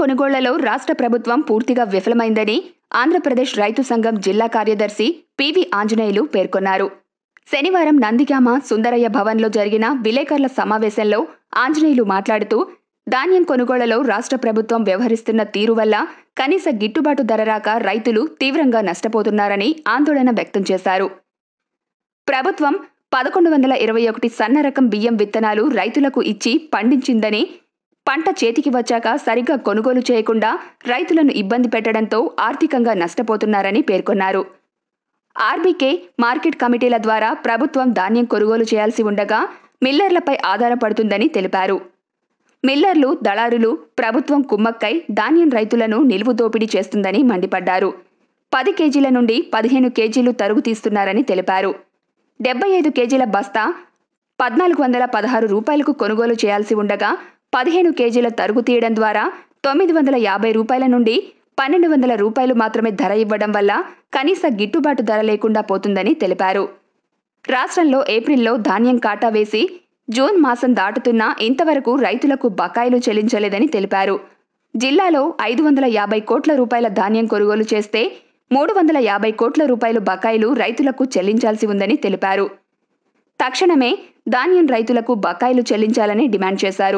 కొనుగోళ్లలో రాష్ట్ర ప్రభుత్వం పూర్తిగా విఫలమైందని ఆంధ్రప్రదేశ్ రైతు సంఘం జిల్లా కార్యదర్శి పివి ఆంజనేయులు పేర్కొన్నారు శనివారం నందిగామ సుందరయ్య భవన్లో జరిగిన విలేకరుల సమావేశంలో ఆంజనేయులు మాట్లాడుతూ ధాన్యం కొనుగోళ్లలో రాష్ట్ర ప్రభుత్వం వ్యవహరిస్తున్న తీరు వల్ల కనీస గిట్టుబాటు ధర రాక రైతులు తీవ్రంగా నష్టపోతున్నారని ఆందోళన వ్యక్తం చేశారు ప్రభుత్వం పదకొండు వందల ఇరవై ఒకటి సన్న రకం బియ్యం విత్తనాలు రైతులకు ఇచ్చి పండించిందని పంట చేతికి వచ్చాక సరిగ్గా కొనుగోలు చేయకుండా రైతులను ఇబ్బంది పెట్టడంతో ఆర్థికంగా నష్టపోతున్నారని పేర్కొన్నారు ఆర్బీకే మార్కెట్ కమిటీల ద్వారా ప్రభుత్వం ధాన్యం కొనుగోలు చేయాల్సి ఉండగా మిల్లర్లపై ఆధారపడుతుందని తెలిపారు మిల్లర్లు దళారులు ప్రభుత్వం కుమ్మక్కై ధాన్యం రైతులను నిలువు దోపిడీ చేస్తుందని మండిపడ్డారు పది కేజీల నుండి పదిహేను కేజీలు తరుగు తీస్తున్నారని తెలిపారు డెబ్బై ఐదు కేజీల బస్తా పద్నాలుగు వందల పదహారు రూపాయలకు కొనుగోలు చేయాల్సి ఉండగా పదిహేను కేజీల తరుగు తీయడం ద్వారా తొమ్మిది వందల యాభై రూపాయల నుండి పన్నెండు వందల రూపాయలు మాత్రమే ధర ఇవ్వడం వల్ల కనీస గిట్టుబాటు ధర లేకుండా పోతుందని తెలిపారు రాష్ట్రంలో ఏప్రిల్లో ధాన్యం కాటా వేసి జూన్ మాసం దాటుతున్నా ఇంతవరకు రైతులకు బకాయిలు చెల్లించలేదని తెలిపారు జిల్లాలో ఐదు వందల యాభై కోట్ల రూపాయల ధాన్యం కొనుగోలు చేస్తే మూడు వందల యాభై కోట్ల రూపాయలు బకాయిలు రైతులకు చెల్లించాల్సి ఉందని తెలిపారు తక్షణమే ధాన్యం రైతులకు బకాయిలు చెల్లించాలని డిమాండ్ చేశారు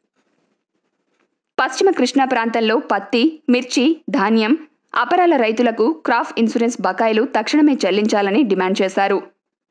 పశ్చిమ కృష్ణా ప్రాంతంలో పత్తి మిర్చి ధాన్యం అపరాల రైతులకు క్రాప్ ఇన్సూరెన్స్ బకాయిలు తక్షణమే చెల్లించాలని డిమాండ్ చేశారు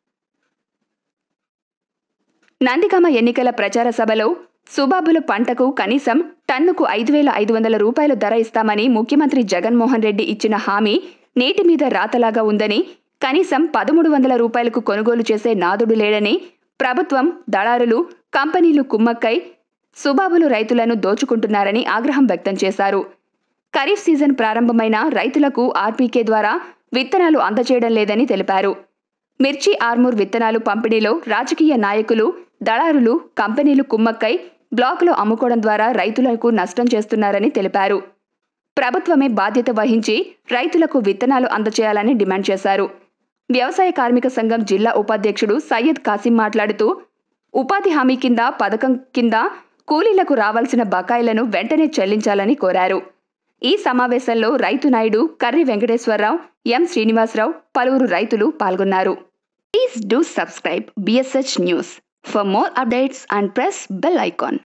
నందిగామ ఎన్నికల ప్రచార సభలో సుబాబుల పంటకు కనీసం టన్నుకు ఐదు వేల ఐదు వందల రూపాయలు ధర ఇస్తామని ముఖ్యమంత్రి జగన్మోహన్ రెడ్డి ఇచ్చిన హామీ నేటి మీద రాతలాగా ఉందని కనీసం పదమూడు వందల రూపాయలకు కొనుగోలు చేసే నాదుడు లేడని ప్రభుత్వం దళారులు కంపెనీలు కుమ్మక్కై సుబాబులు రైతులను దోచుకుంటున్నారని ఆగ్రహం వ్యక్తం చేశారు ఖరీఫ్ సీజన్ ప్రారంభమైన రైతులకు ఆర్పీకే ద్వారా విత్తనాలు అందజేయడం లేదని తెలిపారు మిర్చి ఆర్మూర్ విత్తనాలు పంపిణీలో రాజకీయ నాయకులు దళారులు కంపెనీలు కుమ్మక్కై బ్లాకులో అమ్ముకోవడం ద్వారా రైతులకు నష్టం చేస్తున్నారని తెలిపారు ప్రభుత్వమే బాధ్యత వహించి రైతులకు విత్తనాలు అందజేయాలని డిమాండ్ చేశారు వ్యవసాయ కార్మిక సంఘం జిల్లా ఉపాధ్యక్షుడు సయ్యద్ కాసిం మాట్లాడుతూ ఉపాధి హామీ కింద పథకం కింద కూలీలకు రావాల్సిన బకాయిలను వెంటనే చెల్లించాలని కోరారు ఈ సమావేశంలో రైతు నాయుడు కర్రి వెంకటేశ్వరరావు ఎం శ్రీనివాసరావు పలువురు రైతులు పాల్గొన్నారు please do subscribe BSH news for more updates and press bell icon